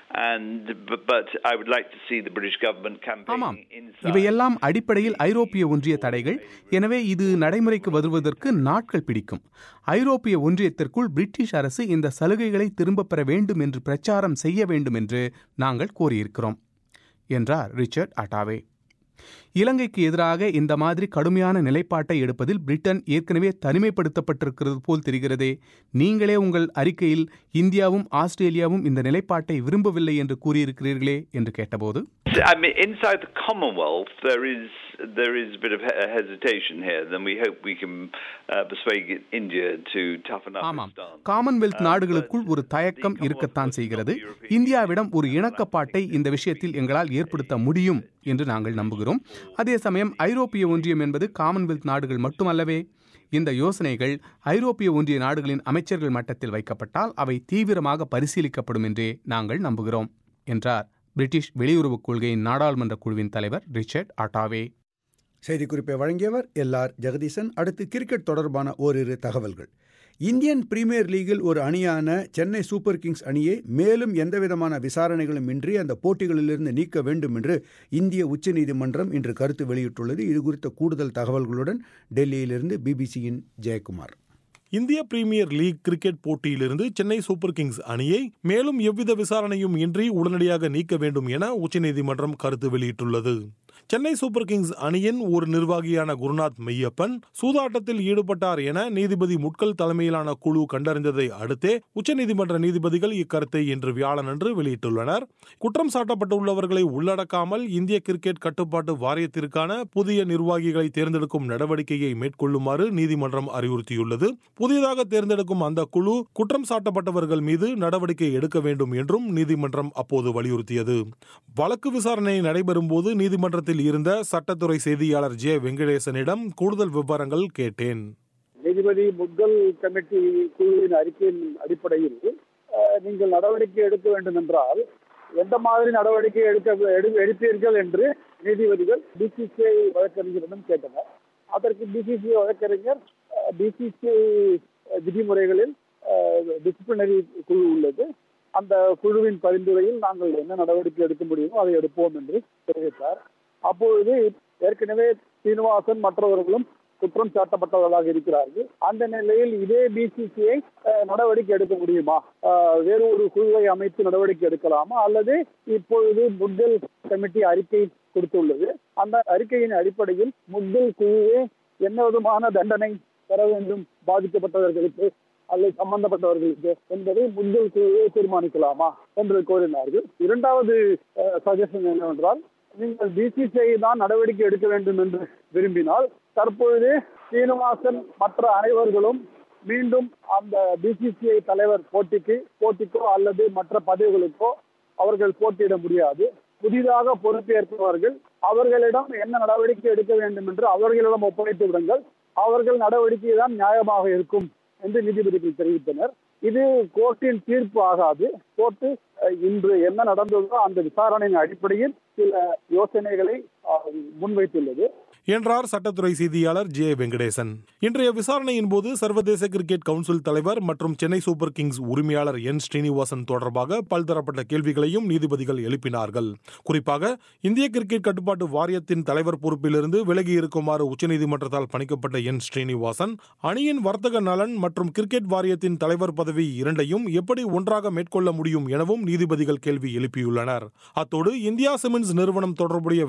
And but, but I would like to see the British government
ஆமாம்
campaigning inside.
இவையெல்லாம் அடிப்படையில் ஐரோப்பிய ஒன்றிய தடைகள் எனவே இது நடைமுறைக்கு வருவதற்கு நாட்கள் பிடிக்கும் ஐரோப்பிய ஒன்றியத்திற்குள் பிரிட்டிஷ் அரசு இந்த சலுகைகளை திரும்பப் பெற வேண்டும் என்று பிரச்சாரம் செய்ய வேண்டும் என்று நாங்கள் கோரியிருக்கிறோம் என்றார் ரிச்சர்ட் அட்டாவே இலங்கைக்கு எதிராக இந்த மாதிரி கடுமையான நிலைப்பாட்டை எடுப்பதில் பிரிட்டன் ஏற்கனவே தனிமைப்படுத்தப்பட்டிருக்கிறது போல் தெரிகிறதே நீங்களே உங்கள் அறிக்கையில் இந்தியாவும் ஆஸ்திரேலியாவும் இந்த நிலைப்பாட்டை விரும்பவில்லை என்று கூறியிருக்கிறீர்களே என்று கேட்டபோது
I mean, inside the Commonwealth, there is there is a bit of he- hesitation here. Then we hope we can uh, persuade India to toughen up
ஆமாம்
its stance.
காமன்வெல்த் நாடுகளுக்குள் ஒரு தயக்கம் இருக்கத்தான் செய்கிறது இந்தியாவிடம் ஒரு இணக்கப்பாட்டை இந்த விஷயத்தில் எங்களால் ஏற்படுத்த முடியும் என்று நாங்கள் நம்புகிறோம் அதே சமயம் ஐரோப்பிய ஒன்றியம் என்பது காமன்வெல்த் நாடுகள் மட்டுமல்லவே இந்த யோசனைகள் ஐரோப்பிய ஒன்றிய நாடுகளின் அமைச்சர்கள் மட்டத்தில் வைக்கப்பட்டால் அவை தீவிரமாக பரிசீலிக்கப்படும் என்றே நாங்கள் நம்புகிறோம் என்றார் பிரிட்டிஷ் வெளியுறவுக் கொள்கையின் நாடாளுமன்ற குழுவின் தலைவர் ரிச்சர்ட் ஆட்டாவே
செய்திக்குறிப்பை வழங்கியவர் எல் ஆர் ஜெகதீசன் அடுத்து கிரிக்கெட் தொடர்பான ஓரிரு தகவல்கள் இந்தியன் பிரீமியர் லீகில் ஒரு அணியான சென்னை சூப்பர் கிங்ஸ் அணியை மேலும் எந்தவிதமான விசாரணைகளும் இன்றி அந்த போட்டிகளிலிருந்து நீக்க வேண்டும் என்று இந்திய உச்சநீதிமன்றம் இன்று கருத்து வெளியிட்டுள்ளது இது குறித்த கூடுதல் தகவல்களுடன் டெல்லியிலிருந்து பிபிசியின் ஜெயக்குமார்
இந்திய பிரீமியர் லீக் கிரிக்கெட் போட்டியிலிருந்து சென்னை சூப்பர் கிங்ஸ் அணியை மேலும் எவ்வித விசாரணையும் இன்றி உடனடியாக நீக்க வேண்டும் என உச்சநீதிமன்றம் கருத்து வெளியிட்டுள்ளது சென்னை சூப்பர் கிங்ஸ் அணியின் ஒரு நிர்வாகியான குருநாத் மெய்யப்பன் சூதாட்டத்தில் ஈடுபட்டார் என நீதிபதி முட்கல் தலைமையிலான குழு கண்டறிந்ததை அடுத்தே உச்சநீதிமன்ற நீதிபதிகள் இக்கருத்தை இன்று வியாழனன்று வெளியிட்டுள்ளனர் குற்றம் சாட்டப்பட்டுள்ளவர்களை உள்ளடக்காமல் இந்திய கிரிக்கெட் கட்டுப்பாட்டு வாரியத்திற்கான புதிய நிர்வாகிகளை தேர்ந்தெடுக்கும் நடவடிக்கையை மேற்கொள்ளுமாறு நீதிமன்றம் அறிவுறுத்தியுள்ளது புதியதாக தேர்ந்தெடுக்கும் அந்த குழு குற்றம் சாட்டப்பட்டவர்கள் மீது நடவடிக்கை எடுக்க வேண்டும் என்றும் நீதிமன்றம் அப்போது வலியுறுத்தியது வழக்கு விசாரணை நடைபெறும் போது நீதிமன்றத்தில் இருந்த சட்டத்துறை செய்தியாளர் ஜே வெங்கடேசனிடம் கூடுதல் விவரங்கள் கேட்டேன்
நீதிபதி முட்கல் கமிட்டி குழுவின் அறிக்கையின் அடிப்படையில் அஹ், நீங்கள் நடவடிக்கை எடுக்க வேண்டும் என்றால் எந்த மாதிரி நடவடிக்கை எடுக்க எடு- எடுப்பீர்கள் என்று நீதிபதிகள் பிசிசிஐ வழக்கறிஞரிடம் கேட்டனர் அதற்கு பிசிசிஐ வழக்கறிஞர் பிசிசிஐ விதிமுறைகளில் டிசிப்ளினரி குழு உள்ளது அந்த குழுவின் பரிந்துரையில் நாங்கள் என்ன நடவடிக்கை எடுக்க முடியுமோ அதை எடுப்போம் என்று தெரிவித்தார் அப்பொழுது ஏற்கனவே சீனிவாசன் மற்றவர்களும் குற்றம் சாட்டப்பட்டவர்களாக இருக்கிறார்கள் அந்த நிலையில் இதே பிசிசிஐ நடவடிக்கை எடுக்க முடியுமா அஹ், வேறு ஒரு குழுவை அமைத்து நடவடிக்கை எடுக்கலாமா அல்லது இப்பொழுது முத்தல் கமிட்டி அறிக்கை கொடுத்துள்ளது அந்த அறிக்கையின் அடிப்படையில் முத்தல் குழுவே என்ன விதமான தண்டனை பெற வேண்டும் பாதிக்கப்பட்டவர்களுக்கு அல்லது சம்பந்தப்பட்டவர்களுக்கு என்பதை முந்தல் குழுவே தீர்மானிக்கலாமா என்று கோரினார்கள் இரண்டாவது சஜஷன் என்னவென்றால் நீங்கள் பிசிசிஐ தான் நடவடிக்கை எடுக்க வேண்டும் என்று விரும்பினால் தற்பொழுது சீனிவாசன் மற்ற அனைவர்களும் மீண்டும் அந்த பிசிசிஐ தலைவர் போட்டிக்கு போட்டிக்கோ அல்லது மற்ற பதவிகளுக்கோ அவர்கள் போட்டியிட முடியாது புதிதாக பொறுப்பேற்பவர்கள் அவர்களிடம் என்ன நடவடிக்கை எடுக்க வேண்டும் என்று அவர்களிடம் ஒப்படைத்து விடுங்கள் அவர்கள் நடவடிக்கை தான் நியாயமாக இருக்கும் என்று நீதிபதிகள் தெரிவித்தனர் இது கோர்ட்டின் தீர்ப்பு ஆகாது கோர்ட்டு அஹ், இன்று என்ன நடந்ததோ அந்த விசாரணையின் அடிப்படையில் சில யோசனைகளை அஹ், முன்வைத்துள்ளது
என்றார் சட்டத்துறை செய்தியாளர் ஜே வெங்கடேசன் இன்றைய விசாரணையின் போது சர்வதேச கிரிக்கெட் கவுன்சில் தலைவர் மற்றும் சென்னை சூப்பர் கிங்ஸ் உரிமையாளர் என் ஸ்ரீனிவாசன் தொடர்பாக பல்தரப்பட்ட கேள்விகளையும் நீதிபதிகள் எழுப்பினார்கள் குறிப்பாக இந்திய கிரிக்கெட் கட்டுப்பாட்டு வாரியத்தின் தலைவர் பொறுப்பிலிருந்து விலகி இருக்குமாறு உச்சநீதிமன்றத்தால் பணிக்கப்பட்ட என் ஸ்ரீனிவாசன் அணியின் வர்த்தக நலன் மற்றும் கிரிக்கெட் வாரியத்தின் தலைவர் பதவி இரண்டையும் எப்படி ஒன்றாக மேற்கொள்ள முடியும் எனவும் நீதிபதிகள் கேள்வி எழுப்பியுள்ளனர் அத்தோடு இந்தியா சிமெண்ட்ஸ் நிறுவனம் தொடர்புடைய விவகாரங்கள்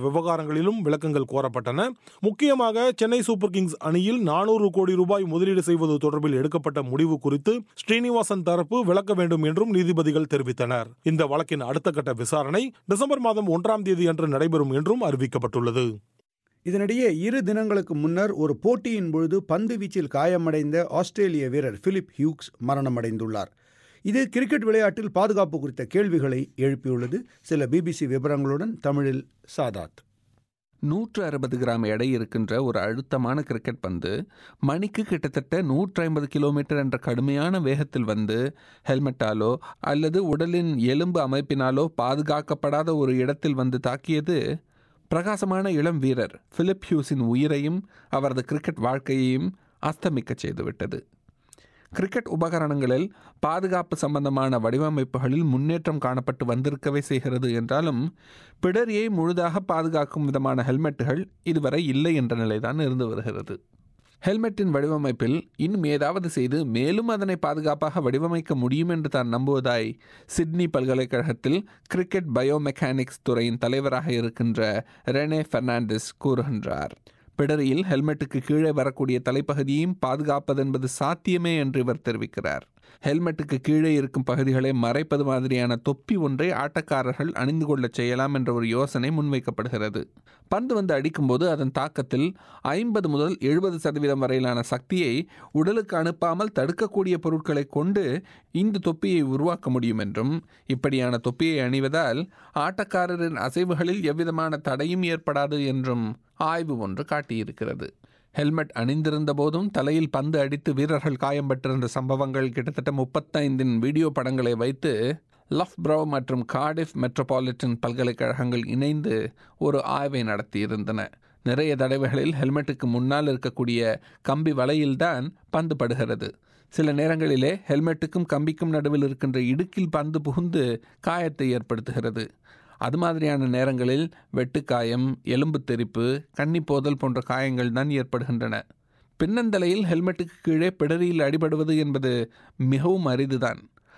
விவகாரங்களிலும் விளக்கங்கள் கோரப்பட்டன முக்கியமாக சென்னை சூப்பர் கிங்ஸ் அணியில் நானூறு கோடி ரூபாய் முதலீடு செய்வது தொடர்பில் எடுக்கப்பட்ட முடிவு குறித்து ஸ்ரீனிவாசன் தரப்பு விளக்க வேண்டும் என்றும் நீதிபதிகள் தெரிவித்தனர் இந்த வழக்கின் அடுத்த கட்ட விசாரணை டிசம்பர் மாதம் ஒன்றாம் தேதி அன்று நடைபெறும் என்றும் அறிவிக்கப்பட்டுள்ளது
இதனிடையே இரு தினங்களுக்கு முன்னர் ஒரு போட்டியின் பொழுது பந்து வீச்சில் காயமடைந்த ஆஸ்திரேலிய வீரர் பிலிப் ஹியூக்ஸ் மரணமடைந்துள்ளார் இது கிரிக்கெட் விளையாட்டில் பாதுகாப்பு குறித்த கேள்விகளை எழுப்பியுள்ளது சில பிபிசி விவரங்களுடன் தமிழில் சாதாத்
நூற்று அறுபது கிராம் எடை இருக்கின்ற ஒரு அழுத்தமான கிரிக்கெட் பந்து மணிக்கு கிட்டத்தட்ட நூற்றி ஐம்பது கிலோமீட்டர் என்ற கடுமையான வேகத்தில் வந்து ஹெல்மெட்டாலோ அல்லது உடலின் எலும்பு அமைப்பினாலோ பாதுகாக்கப்படாத ஒரு இடத்தில் வந்து தாக்கியது பிரகாசமான இளம் வீரர் பிலிப் ஹியூஸின் உயிரையும் அவரது கிரிக்கெட் வாழ்க்கையையும் அஸ்தமிக்க செய்துவிட்டது கிரிக்கெட் உபகரணங்களில் பாதுகாப்பு சம்பந்தமான வடிவமைப்புகளில் முன்னேற்றம் காணப்பட்டு வந்திருக்கவே செய்கிறது என்றாலும் பிடரியை முழுதாக பாதுகாக்கும் விதமான ஹெல்மெட்டுகள் இதுவரை இல்லை என்ற நிலைதான் இருந்து வருகிறது ஹெல்மெட்டின் வடிவமைப்பில் இன்னும் ஏதாவது செய்து மேலும் அதனை பாதுகாப்பாக வடிவமைக்க முடியும் என்று தான் நம்புவதாய் சிட்னி பல்கலைக்கழகத்தில் கிரிக்கெட் பயோமெக்கானிக்ஸ் துறையின் தலைவராக இருக்கின்ற ரெனே பெர்னாண்டஸ் கூறுகின்றார் பிடரியில் ஹெல்மெட்டுக்கு கீழே வரக்கூடிய தலைப்பகுதியையும் பாதுகாப்பது என்பது சாத்தியமே என்று இவர் தெரிவிக்கிறார் ஹெல்மெட்டுக்கு கீழே இருக்கும் பகுதிகளை மறைப்பது மாதிரியான தொப்பி ஒன்றை ஆட்டக்காரர்கள் அணிந்து கொள்ளச் செய்யலாம் என்ற ஒரு யோசனை முன்வைக்கப்படுகிறது பந்து வந்து அடிக்கும்போது அதன் தாக்கத்தில் ஐம்பது முதல் எழுபது சதவீதம் வரையிலான சக்தியை உடலுக்கு அனுப்பாமல் தடுக்கக்கூடிய பொருட்களை கொண்டு இந்த தொப்பியை உருவாக்க முடியும் என்றும் இப்படியான தொப்பியை அணிவதால் ஆட்டக்காரரின் அசைவுகளில் எவ்விதமான தடையும் ஏற்படாது என்றும் ஆய்வு ஒன்று காட்டியிருக்கிறது ஹெல்மெட் அணிந்திருந்த போதும் தலையில் பந்து அடித்து வீரர்கள் காயம்பட்டிருந்த சம்பவங்கள் கிட்டத்தட்ட முப்பத்தைந்தின் வீடியோ படங்களை வைத்து லஃப்ப்ரோ மற்றும் கார்டிஃப் மெட்ரோபாலிட்டன் பல்கலைக்கழகங்கள் இணைந்து ஒரு ஆய்வை நடத்தியிருந்தன நிறைய தடவைகளில் ஹெல்மெட்டுக்கு முன்னால் இருக்கக்கூடிய கம்பி வலையில்தான் பந்து படுகிறது சில நேரங்களிலே ஹெல்மெட்டுக்கும் கம்பிக்கும் நடுவில் இருக்கின்ற இடுக்கில் பந்து புகுந்து காயத்தை ஏற்படுத்துகிறது அது மாதிரியான நேரங்களில் வெட்டுக்காயம் எலும்பு தெறிப்பு கன்னிப்போதல் போன்ற காயங்கள் தான் ஏற்படுகின்றன பின்னந்தலையில் ஹெல்மெட்டுக்கு கீழே பிடரியில் அடிபடுவது என்பது மிகவும் அரிதுதான்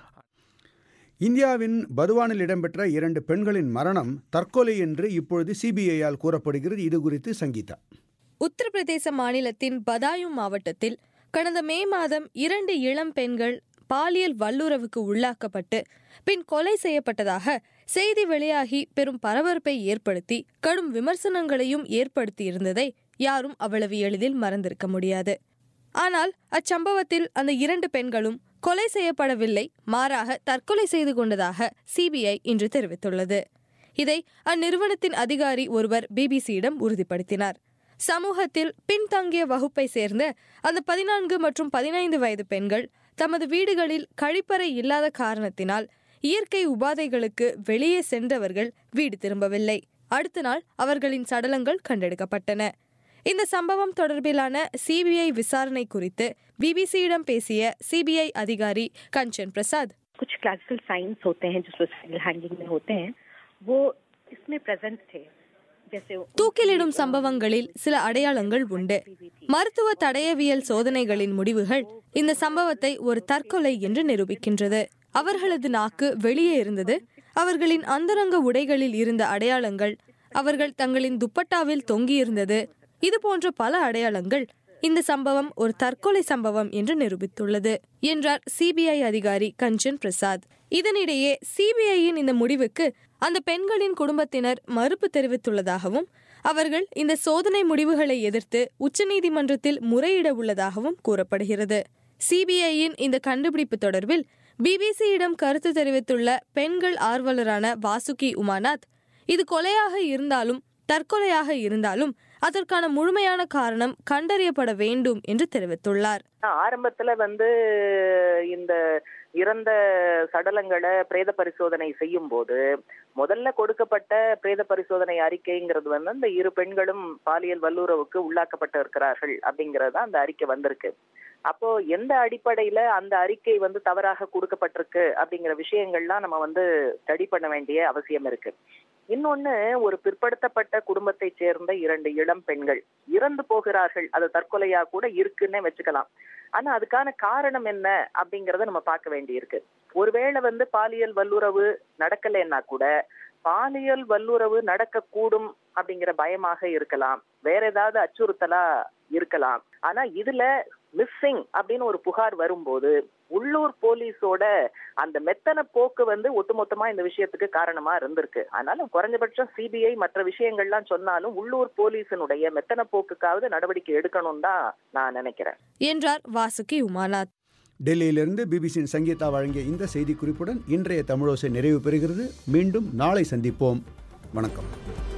இந்தியாவின் பதுவானில் இடம்பெற்ற இரண்டு பெண்களின் மரணம் தற்கொலை என்று இப்பொழுது சிபிஐயால் கூறப்படுகிறது இது குறித்து சங்கீதா
உத்தரப்பிரதேச மாநிலத்தின் பதாயும் மாவட்டத்தில் கடந்த மே மாதம் இரண்டு இளம் பெண்கள் பாலியல் வல்லுறவுக்கு உள்ளாக்கப்பட்டு பின் கொலை செய்யப்பட்டதாக செய்தி வெளியாகி பெரும் பரபரப்பை ஏற்படுத்தி கடும் விமர்சனங்களையும் ஏற்படுத்தியிருந்ததை யாரும் அவ்வளவு எளிதில் மறந்திருக்க முடியாது ஆனால் அச்சம்பவத்தில் அந்த இரண்டு பெண்களும் கொலை செய்யப்படவில்லை மாறாக தற்கொலை செய்து கொண்டதாக சிபிஐ இன்று தெரிவித்துள்ளது இதை அந்நிறுவனத்தின் அதிகாரி ஒருவர் பிபிசியிடம் உறுதிப்படுத்தினார் சமூகத்தில் பின்தங்கிய வகுப்பை சேர்ந்த அந்த பதினான்கு மற்றும் பதினைந்து வயது பெண்கள் தமது வீடுகளில் கழிப்பறை இல்லாத காரணத்தினால் இயற்கை உபாதைகளுக்கு வெளியே சென்றவர்கள் வீடு திரும்பவில்லை அடுத்த நாள் அவர்களின் சடலங்கள் கண்டெடுக்கப்பட்டன இந்த சம்பவம் தொடர்பிலான சிபிஐ விசாரணை குறித்து பிபிசியிடம் பேசிய சிபிஐ அதிகாரி கஞ்சன் பிரசாத்
कुछ क्लासिकल साइंस होते हैं जो सुसाइडल हैंगिंग में होते हैं वो इसमें प्रेजेंट थे जैसे
தூக்கிலிடும் சம்பவங்களில் சில அடையாளங்கள் உண்டு மருத்துவ தடயவியல் சோதனைகளின் முடிவுகள் இந்த சம்பவத்தை ஒரு தற்கொலை என்று நிரூபிக்கின்றது அவர்களது நாக்கு வெளியே இருந்தது அவர்களின் அந்தரங்க உடைகளில் இருந்த அடையாளங்கள் அவர்கள் தங்களின் துப்பட்டாவில் தொங்கியிருந்தது இது போன்ற பல அடையாளங்கள் இந்த சம்பவம் ஒரு தற்கொலை சம்பவம் என்று நிரூபித்துள்ளது என்றார் சிபிஐ அதிகாரி கஞ்சன் பிரசாத் இதனிடையே சிபிஐயின் இந்த முடிவுக்கு அந்த பெண்களின் குடும்பத்தினர் மறுப்பு தெரிவித்துள்ளதாகவும் அவர்கள் இந்த சோதனை முடிவுகளை எதிர்த்து உச்சநீதிமன்றத்தில் முறையிட உள்ளதாகவும் கூறப்படுகிறது சிபிஐயின் இந்த கண்டுபிடிப்பு தொடர்பில் பிபிசியிடம் கருத்து தெரிவித்துள்ள பெண்கள் ஆர்வலரான வாசுகி உமாநாத் இது கொலையாக இருந்தாலும் தற்கொலையாக இருந்தாலும் அதற்கான முழுமையான காரணம் கண்டறியப்பட வேண்டும் என்று தெரிவித்துள்ளார்
ஆரம்பத்துல வந்து இந்த இறந்த சடலங்களை பிரேத பரிசோதனை செய்யும் போது முதல்ல கொடுக்கப்பட்ட பிரேத பரிசோதனை அறிக்கைங்கிறது வந்து அந்த இரு பெண்களும் பாலியல் வல்லுறவுக்கு உள்ளாக்கப்பட்டு இருக்கிறார்கள் அப்படிங்கறது அந்த அறிக்கை வந்திருக்கு அப்போ எந்த அடிப்படையில அந்த அறிக்கை வந்து தவறாக கொடுக்கப்பட்டிருக்கு அப்படிங்கிற விஷயங்கள்லாம் நம்ம வந்து ஸ்டடி பண்ண வேண்டிய அவசியம் இருக்கு இன்னொன்னு ஒரு பிற்படுத்தப்பட்ட குடும்பத்தை சேர்ந்த இரண்டு இளம் பெண்கள் இறந்து போகிறார்கள் அது தற்கொலையா கூட இருக்குன்னே வச்சுக்கலாம் ஆனா அதுக்கான காரணம் என்ன அப்படிங்கறத நம்ம பார்க்க வேண்டியிருக்கு ஒருவேளை வந்து பாலியல் வல்லுறவு நடக்கலைன்னா கூட பாலியல் வல்லுறவு நடக்கக்கூடும் அப்படிங்கிற பயமாக இருக்கலாம் வேற ஏதாவது அச்சுறுத்தலா இருக்கலாம் ஆனா இதுல மிஸ்ஸிங் அப்படின்னு ஒரு புகார் வரும்போது உள்ளூர் போலீஸோட அந்த மெத்தன போக்கு வந்து ஒட்டுமொத்தமா இந்த விஷயத்துக்கு காரணமா இருந்திருக்கு அதனால குறைஞ்சபட்சம் சிபிஐ மற்ற விஷயங்கள்லாம் சொன்னாலும் உள்ளூர் போலீஸினுடைய மெத்தன போக்குக்காவது நடவடிக்கை எடுக்கணும் தான் நான் நினைக்கிறேன்
என்றார் வாசுகி உமாநாத்
டெல்லியிலிருந்து பிபிசியின் சங்கீதா வழங்கிய இந்த செய்திக்குறிப்புடன் இன்றைய தமிழோசை நிறைவு பெறுகிறது மீண்டும் நாளை சந்திப்போம் வணக்கம்